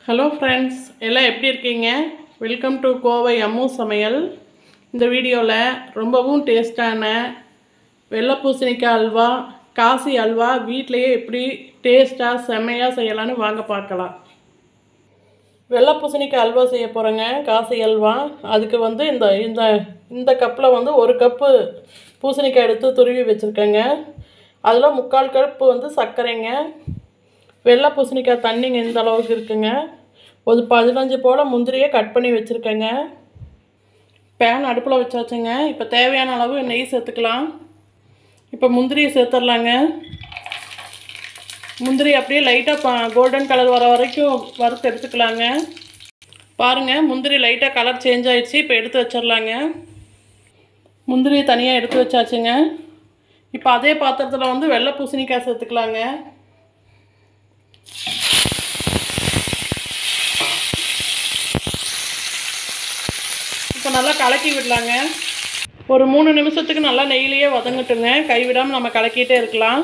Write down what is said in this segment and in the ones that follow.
hello friends எல்லாம் எப்படி இருக்கீங்க வெல்கம் டு கோவை அம்மு சமையல் இந்த வீடியோவில் ரொம்பவும் டேஸ்டான வெள்ளை பூசணிக்காய் அல்வா காசி அல்வா வீட்டிலையே எப்படி டேஸ்ட்டாக செம்மையாக செய்யலான்னு வாங்க பார்க்கலாம் வெள்ளை பூசணிக்காய் அல்வா செய்ய போகிறேங்க காசி அல்வா அதுக்கு வந்து இந்த இந்த இந்த கப்பில் வந்து ஒரு கப்பு பூசணிக்காய் எடுத்து துருவி வச்சுருக்கேங்க அதில் முக்கால் கப்பு வந்து சர்க்கரைங்க வெள்ளை பூசணிக்காய் தண்ணிங்க இந்த அளவுக்கு இருக்குங்க ஒரு பதினஞ்சு போல் முந்திரியை கட் பண்ணி வச்சுருக்கேங்க பேன் அடுப்பில் வச்சாச்சுங்க இப்போ தேவையான அளவு நெய் சேர்த்துக்கலாம் இப்போ முந்திரியை சேர்த்துடலாங்க முந்திரி அப்படியே லைட்டாக கோல்டன் கலர் வர வரைக்கும் வறுத்து எடுத்துக்கலாங்க பாருங்கள் முந்திரி லைட்டாக கலர் சேஞ்ச் ஆயிடுச்சு இப்போ எடுத்து வச்சிடலாங்க முந்திரியை தனியாக எடுத்து வச்சாச்சுங்க இப்போ அதே பாத்திரத்தில் வந்து வெள்ளை பூசணிக்காய் சேர்த்துக்கலாங்க இப்போ நல்லா கலக்கி விடலாங்க ஒரு மூணு நிமிஷத்துக்கு நல்லா நெய்யிலேயே வதங்கட்டுங்க கைவிடாமல் நம்ம கலக்கிட்டே இருக்கலாம்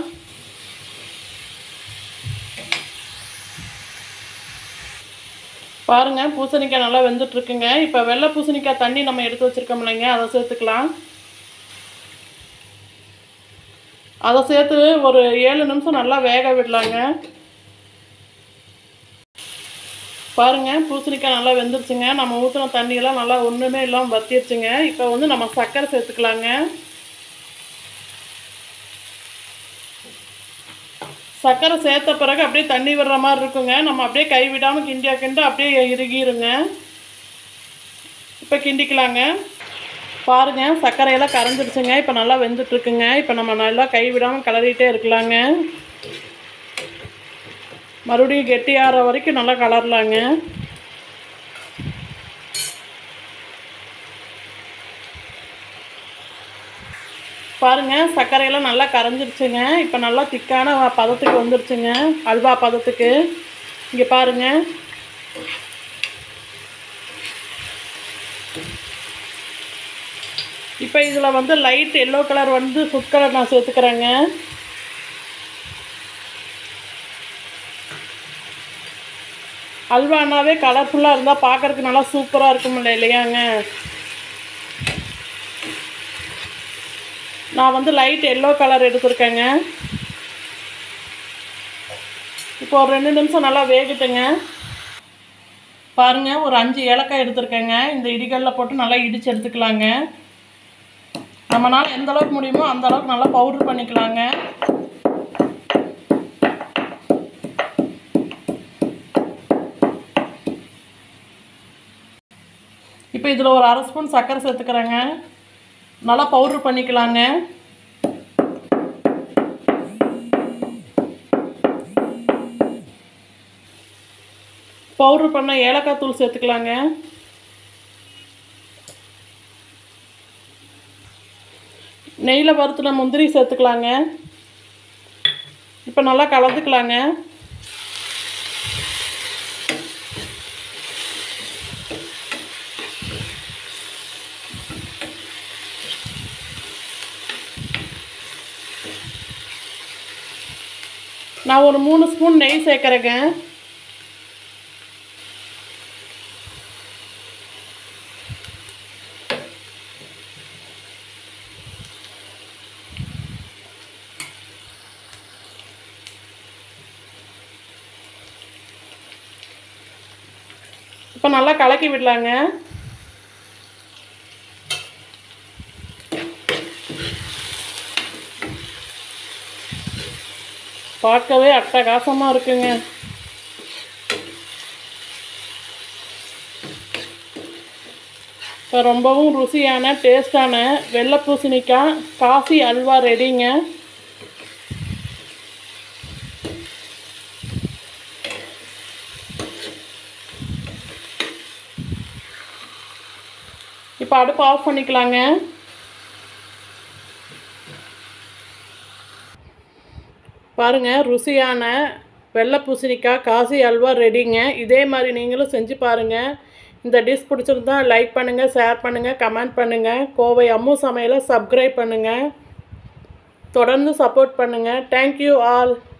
பாருங்க பூசணிக்காய் நல்லா வெந்துட்டுருக்குங்க இப்போ வெள்ளை பூசணிக்காய் தண்ணி நம்ம எடுத்து வச்சுருக்கோம் இல்லைங்க அதை சேர்த்துக்கலாம் அதை சேர்த்து ஒரு ஏழு நிமிஷம் நல்லா வேக விடலாங்க பாருங்க பூசணிக்காய் நல்லா வெந்துருச்சுங்க நம்ம ஊற்றின தண்ணியெல்லாம் நல்லா ஒன்றுமே இல்லாமல் வத்திருச்சுங்க இப்போ வந்து நம்ம சர்க்கரை சேர்த்துக்கலாங்க சர்க்கரை சேர்த்த பிறகு அப்படியே தண்ணி விடுற மாதிரி இருக்குங்க நம்ம அப்படியே கை விடாமல் கிண்டியா கிண்ட அப்படியே இறுகிருங்க இப்போ கிண்டிக்கலாங்க பாருங்க சர்க்கரையெல்லாம் கரைஞ்சிருச்சுங்க இப்போ நல்லா வெந்துட்டுருக்குங்க இப்போ நம்ம நல்லா கை விடாமல் கிளறிட்டே இருக்கலாங்க மறுபடியும் கெட்டியாகிற வரைக்கும் நல்லா கலரலாங்க பாருங்க சர்க்கரையெல்லாம் நல்லா கரைஞ்சிருச்சுங்க இப்போ நல்லா திக்கான பதத்துக்கு வந்துருச்சுங்க அல்வா பதத்துக்கு இங்கே பாருங்க இப்போ இதில் வந்து லைட் எல்லோ கலர் வந்து ஃபுட் கலர் நான் சேர்த்துக்கிறேங்க அல்வானாவே கலர்ஃபுல்லாக இருந்தால் பார்க்குறதுக்கு நல்லா சூப்பராக இருக்குமில்ல இல்லையாங்க நான் வந்து லைட் எல்லோ கலர் எடுத்திருக்கேங்க இப்போ ஒரு ரெண்டு நிமிஷம் நல்லா வேகட்டுங்க பாருங்கள் ஒரு அஞ்சு ஏலக்காய் எடுத்திருக்கேங்க இந்த இடிகளில் போட்டு நல்லா இடித்து எடுத்துக்கலாங்க நம்மளால் எந்த அளவுக்கு முடியுமோ அந்த அளவுக்கு நல்லா பவுட்ரு பண்ணிக்கலாங்க இப்போ இதில் ஒரு அரை ஸ்பூன் சர்க்கரை சேர்த்துக்கிறேங்க நல்லா பவுட்ரு பண்ணிக்கலாங்க பவுட்ரு பண்ண ஏலக்காய் தூள் சேர்த்துக்கலாங்க நெய்யில் வறுத்துன முந்திரி சேர்த்துக்கலாங்க இப்போ நல்லா கலந்துக்கலாங்க நான் ஒரு மூணு ஸ்பூன் நெய் சேர்க்குறேங்க இப்போ நல்லா கலக்கி விடலாங்க பார்க்கவே அட்டகாசமாக இருக்குங்க இப்போ ரொம்பவும் ருசியான டேஸ்டான வெள்ளை பூசணிக்காய் காசி அல்வா ரெடிங்க இப்போ அடுப்பு ஆஃப் பண்ணிக்கலாங்க பாருங்கள் ருசியான வெள்ளை பூசணிக்காய் காசி அல்வா ரெடிங்க இதே மாதிரி நீங்களும் செஞ்சு பாருங்கள் இந்த டிஷ் பிடிச்சிருந்தா லைக் பண்ணுங்கள் ஷேர் பண்ணுங்கள் கமெண்ட் பண்ணுங்கள் கோவை அம்மு சமையலை சப்ஸ்கிரைப் பண்ணுங்கள் தொடர்ந்து சப்போர்ட் பண்ணுங்கள் தேங்க்யூ ஆல்